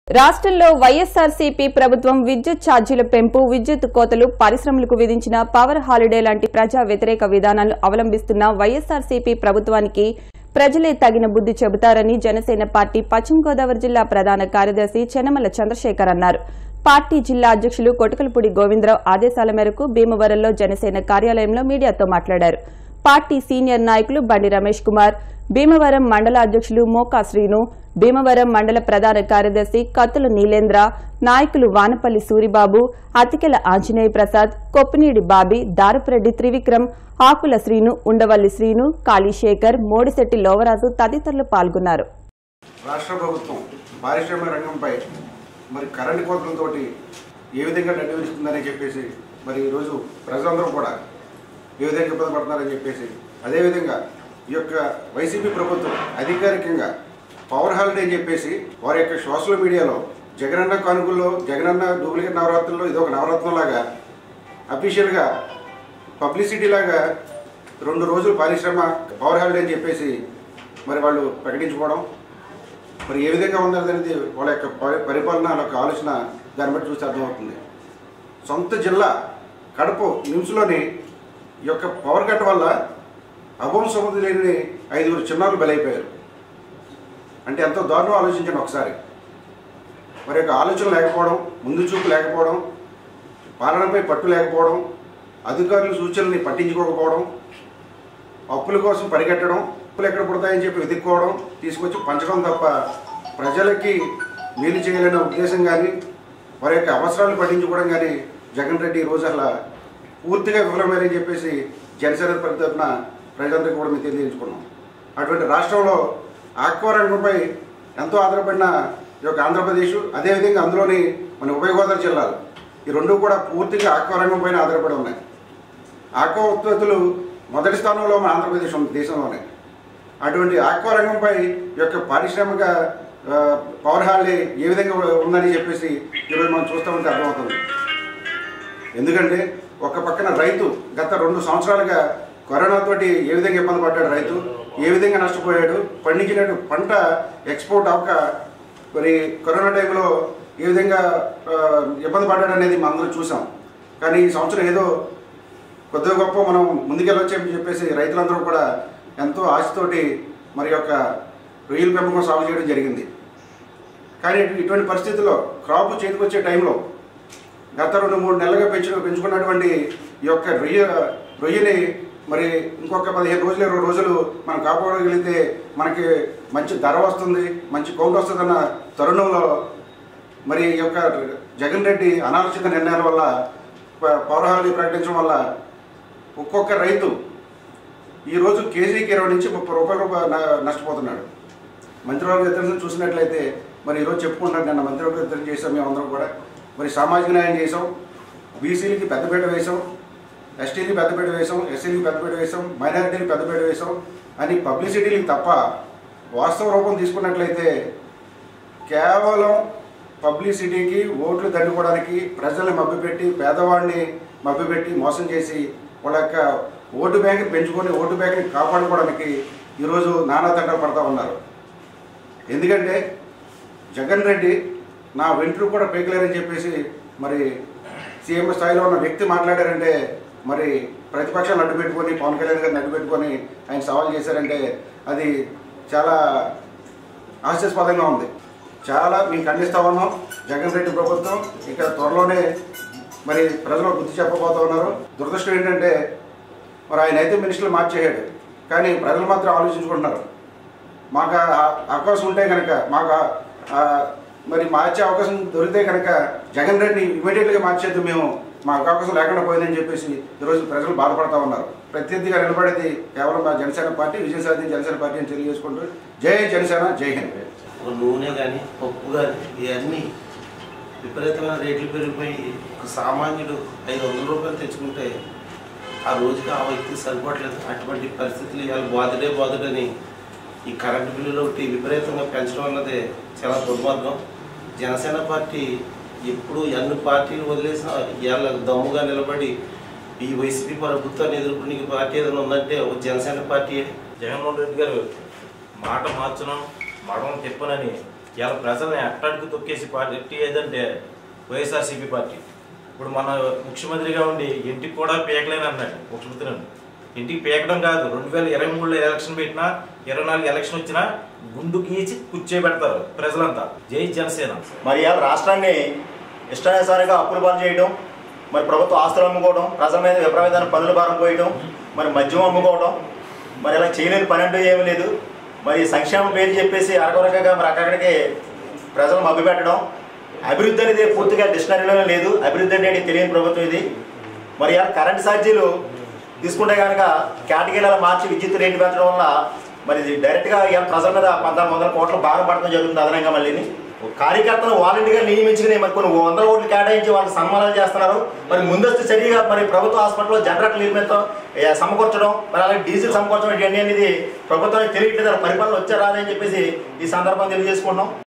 రాష్ట్రంలో వైఎస్ఆర్సీపీ ప్రభుత్వం విద్యుత్ ఛార్జీల పెంపు విద్యుత్ కోతలు పరిశ్రమలకు విధించిన పవర్ హాలిడే లాంటి ప్రజా వ్యతిరేక విధానాలు అవలంబిస్తున్న వైఎస్ఆర్సీపీ ప్రభుత్వానికి ప్రజలే తగిన బుద్ది చెబుతారని జనసేన పార్టీ పశ్చిమ గోదావరి జిల్లా ప్రధాన కార్యదర్శి చెన్నమల చంద్రశేఖర్ అన్నారు పార్టీ జిల్లా అధ్యక్షులు కొటకలపూడి గోవిందరావు ఆదేశాల మేరకు భీమవరంలో జనసేన కార్యాలయంలో మీడియాతో మాట్లాడారు పార్టీ సీనియర్ నాయకులు బండి రమేష్ కుమార్ భీమవరం మండల అధ్యక్షులు మోకా శ్రీను భీమవరం మండల ప్రధాన కార్యదర్శి కత్తుల నీలేంద్ర నాయకులు వానపల్లి సూరిబాబు అతికెల ఆంజనేయ ప్రసాద్ కొప్పినీడి బాబి దారపురెడ్డి త్రివిక్రమ్ ఆకుల శ్రీను ఉండవల్లి శ్రీను కాళీశేఖర్ మోడిశెట్టి లోవరాజు తదితరులు పాల్గొన్నారు రాష్ట్ర ప్రభుత్వం పారిశ్రామిక రంగంపై మరి కరెంటు కోతలతోటి ఏ విధంగా నడిపిస్తుందని చెప్పేసి మరి ఈరోజు ప్రజలందరూ కూడా ఏ విధంగా ఇబ్బంది పడుతున్నారని చెప్పేసి అదేవిధంగా ఈ యొక్క వైసీపీ ప్రభుత్వం అధికారికంగా పవర్ హాలిడే అని చెప్పేసి వారి యొక్క సోషల్ మీడియాలో జగనన్న కానుకల్లో జగనన్న డూప్లికేట్ నవరాత్రుల్లో ఇది ఒక నవరత్నం లాగా అఫీషియల్గా పబ్లిసిటీ లాగా రెండు రోజులు పారిశ్రమ పవర్ హాలిడే అని చెప్పేసి మరి వాళ్ళు ప్రకటించుకోవడం మరి ఏ విధంగా ఉందనేది వాళ్ళ యొక్క పరి- పరిపాలన వాళ్ళ యొక్క ఆలోచన దాన్ని బట్టి చూస్తే అర్థమవుతుంది సొంత జిల్లా కడప నిమ్స్లోని ఈ యొక్క పవర్ కట్ వల్ల అభం సముద్రం లేని ఐదుగురు చిన్నారులు బలైపోయారు అంటే ఎంతో దారుణం ఆలోచించండి ఒకసారి మరి యొక్క ఆలోచన లేకపోవడం ముందు చూపు లేకపోవడం పాలనపై పట్టు లేకపోవడం అధికారుల సూచనల్ని పట్టించుకోకపోవడం అప్పుల కోసం పరిగెట్టడం అప్పులు ఎక్కడ పుడతాయని చెప్పి వెతుక్కోవడం తీసుకొచ్చి పంచడం తప్ప ప్రజలకి మేలు చేయాలనే ఉద్దేశం కానీ వారి యొక్క అవసరాలు పట్టించుకోవడం కానీ జగన్ రెడ్డి ఈ రోజు అసలు పూర్తిగా విఫలమైనని చెప్పేసి జనసేన పార్టీ తరఫున ప్రజలందరికీ కూడా మేము తెలియజేసుకున్నాం అటువంటి రాష్ట్రంలో ఆక్వా రంగంపై ఎంతో ఆధారపడిన ఈ యొక్క ఆంధ్రప్రదేశ్ అదేవిధంగా అందులోని మన ఉభయ గోదావరి జిల్లాలు ఈ రెండు కూడా పూర్తిగా ఆక్వా రంగం పైన ఆధారపడి ఉన్నాయి ఆక్వా ఉత్పత్తులు మొదటి స్థానంలో మన ఆంధ్రప్రదేశ్ ఉంది దేశంలోనే అటువంటి ఆక్వా రంగంపై ఈ యొక్క పారిశ్రామిక ఆ, పవర్ హాలిడే ఏ విధంగా ఉందని చెప్పేసి ఈరోజు మనం చూస్తూ ఉంటే అర్థమవుతుంది ఎందుకంటే ఒక పక్కన రైతు గత రెండు సంవత్సరాలుగా కరోనాతోటి ఏ విధంగా ఇబ్బంది పడ్డాడు రైతు ఏ విధంగా నష్టపోయాడు పండించిన పంట ఎక్స్పోర్ట్ అవ్వక మరి కరోనా టైంలో ఏ విధంగా ఆ, ఇబ్బంది పడ్డాడు అనేది మనం అందరం చూసాం కానీ ఈ సంవత్సరం ఏదో కొద్దిగా గొప్ప మనం ముందుకెళ్ళొచ్చని చెప్పేసి రైతులందరూ కూడా ఎంతో ఆశతోటి మరి యొక్క రొయ్యల పెంపకం సాగు చేయడం జరిగింది కానీ ఇటువంటి పరిస్థితుల్లో క్రాప్ చేతికొచ్చే టైంలో గత రెండు మూడు నెలలుగా పెంచు పెంచుకున్నటువంటి ఈ యొక్క రొయ్య రొయ్యని మరి ఇంకొక పదిహేను రోజులు ఇరవై రోజులు మనం కాపాడగలిగితే మనకి మంచి ధర వస్తుంది మంచి కౌంట్ వస్తుందన్న తరుణంలో మరి ఈ యొక్క జగన్ రెడ్డి అనాలోచిత నిర్ణయాల వల్ల ప- పౌరహాలి ప్రకటించడం వల్ల ఒక్కొక్క రైతు ఈరోజు కేజీకి ఇరవై నుంచి ముప్పై రూపాయల రూపాయ న- నష్టపోతున్నాడు మంత్రివర్గ ఇద్దరిని చూసినట్లయితే మరి ఈరోజు చెప్పుకుంటాం నిన్న మంత్రివర్గ ఇద్దరు చేసాం మేమందరం కూడా మరి సామాజిక న్యాయం చేసాం బీసీలకి పెద్దపీట వేసాం ఎస్టీలకి పెద్దపీట వేసాం ఎస్సీలకి పెద్దపీట వేసాం మైనారిటీలకి పెద్దపీట వేసాం అని పబ్లిసిటీలకి తప్ప వాస్తవ రూపం తీసుకున్నట్లయితే కేవలం పబ్లిసిటీకి ఓట్లు దండుకోవడానికి ప్రజల్ని మభ్యపెట్టి పేదవాడిని మభ్యపెట్టి మోసం చేసి వాళ్ళ యొక్క ఓటు బ్యాంక్ పెంచుకొని ఓటు బ్యాంక్ని కాపాడుకోవడానికి ఈరోజు నానా తండ్రి పడతా ఉన్నారు ఎందుకంటే జగన్ రెడ్డి నా వెంట్రుకు కూడా పీకలేరని చెప్పేసి మరి సీఎం స్థాయిలో ఉన్న వ్యక్తి మాట్లాడారంటే మరి ప్రతిపక్షాలు అడ్డు పెట్టుకొని పవన్ కళ్యాణ్ గారిని అడ్డు పెట్టుకొని ఆయన సవాల్ చేశారంటే అది చాలా హాస్యాస్పదంగా ఉంది చాలా మేము ఖండిస్తా ఉన్నాం జగన్ రెడ్డి ప్రభుత్వం ఇక త్వరలోనే మరి ప్రజలు బుద్ధి చెప్పబోతా ఉన్నారు దురదృష్టం ఏంటంటే మరి ఆయన అయితే మినిస్టర్లు మార్చేయాడు కానీ ప్రజలు మాత్రం ఆలోచించుకుంటున్నారు మాకు ఆ అవకాశం ఉంటే కనుక మాకు ఆ- ఆ మరి మార్చే అవకాశం దొరికితే కనుక జగన్ రెడ్డిని ఇమీడియట్గా మార్చేద్దాం మేము మాకు అవకాశం లేకుండా పోయిందని చెప్పేసి ఈరోజు ప్రజలు బాధపడతా ఉన్నారు ప్రత్యర్థిగా నిలబడేది కేవలం మా జనసేన పార్టీ విజయ సాధించిన జనసేన పార్టీ అని తెలియజేసుకుంటూ జై జనసేన జై హింద్ ఒక నూనె కానీ పప్పు కానీ ఇవన్నీ విపరీతమైన రేట్లు పెరిగిపోయి ఒక సామాన్యుడు ఐదు వందల రూపాయలు తెచ్చుకుంటే ఆ రోజుకి ఆ వ్యక్తికి సరిపోవట్లేదు అటువంటి పరిస్థితులు ఇవాళ బాధుడే బాధుడని ఈ కరెంటు బిల్లులు ఒకటి విపరీతంగా పెంచడం అన్నది చాలా దుర్మార్గం జనసేన పార్టీ ఎప్పుడు ఎన్ని పార్టీలు వదిలేసినా ఇవాళ దమ్ముగా నిలబడి ఈ వైసీపీ ప్రభుత్వాన్ని ఎదుర్కొనే పార్టీ ఏదైనా ఉందంటే ఒక జనసేన పార్టీ జగన్మోహన్ రెడ్డి గారు మాట మార్చడం మడమ తిప్పనని ఇవాళ ప్రజల్ని అట్టడుగు తొక్కేసి పార్టీ ఏదంటే వైఎస్ఆర్సీపీ పార్టీ ఇప్పుడు మన ముఖ్యమంత్రిగా ఉండి ఇంటికి కూడా పీకలేని అన్నాడు ముఖ్యమంత్రి ఇంటికి పీకడం కాదు రెండు వేల ఇరవై మూడులో ఎలక్షన్ పెట్టినా ఇరవై నాలుగు ఎలక్షన్ వచ్చినా గుండు గీచి కూర్చోబెడతారు ప్రజలంతా జై జనసేన మరి ఇవాళ రాష్ట్రాన్ని ఇష్టానుసారంగా అప్పులు పాలు చేయడం మరి ప్రభుత్వ ఆస్తులు అమ్ముకోవడం ప్రజల మీద విపరీతమైన పనులు భారం పోయడం మరి మద్యం అమ్ముకోవడం మరి ఇలా చేయలేని పని అంటూ ఏమీ లేదు మరి సంక్షేమం పేరు చెప్పేసి అరకొరకగా మరి అక్కడికి ప్రజలు మభ్యపెట్టడం అభివృద్ధి అనేది పూర్తిగా డిక్షనరీలోనే లేదు అభివృద్ధి అనేది తెలియని ప్రభుత్వం ఇది మరి ఇలా కరెంట్ ఛార్జీలు తీసుకుంటే కనుక కేటగిరీల మార్చి విద్యుత్ రేటు పెంచడం వల్ల మరి ఇది డైరెక్ట్గా ఇవాళ ప్రజల మీద పద్నాలుగు వందల కోట్ల భారం పడడం జరుగుతుంది అదనంగా మళ్ళీని కార్యకర్తలు వాలంటీర్గా నియమించుకుని మరి కొన్ని వందల కోట్లు కేటాయించి వాళ్ళకి సన్మానాలు చేస్తున్నారు మరి ముందస్తు చర్యగా మరి ప్రభుత్వ హాస్పిటల్లో జనరేటర్ నిర్మితం ఏ, సమకూర్చడం మరి అలాగే డీజిల్ సమకూర్చడం ఇవన్నీ అనేది ప్రభుత్వానికి తెలియట్లేదు పరిపాలన వచ్చారా అని చెప్పేసి ఈ సందర్భం తెలియజేసుకుంటున్నాం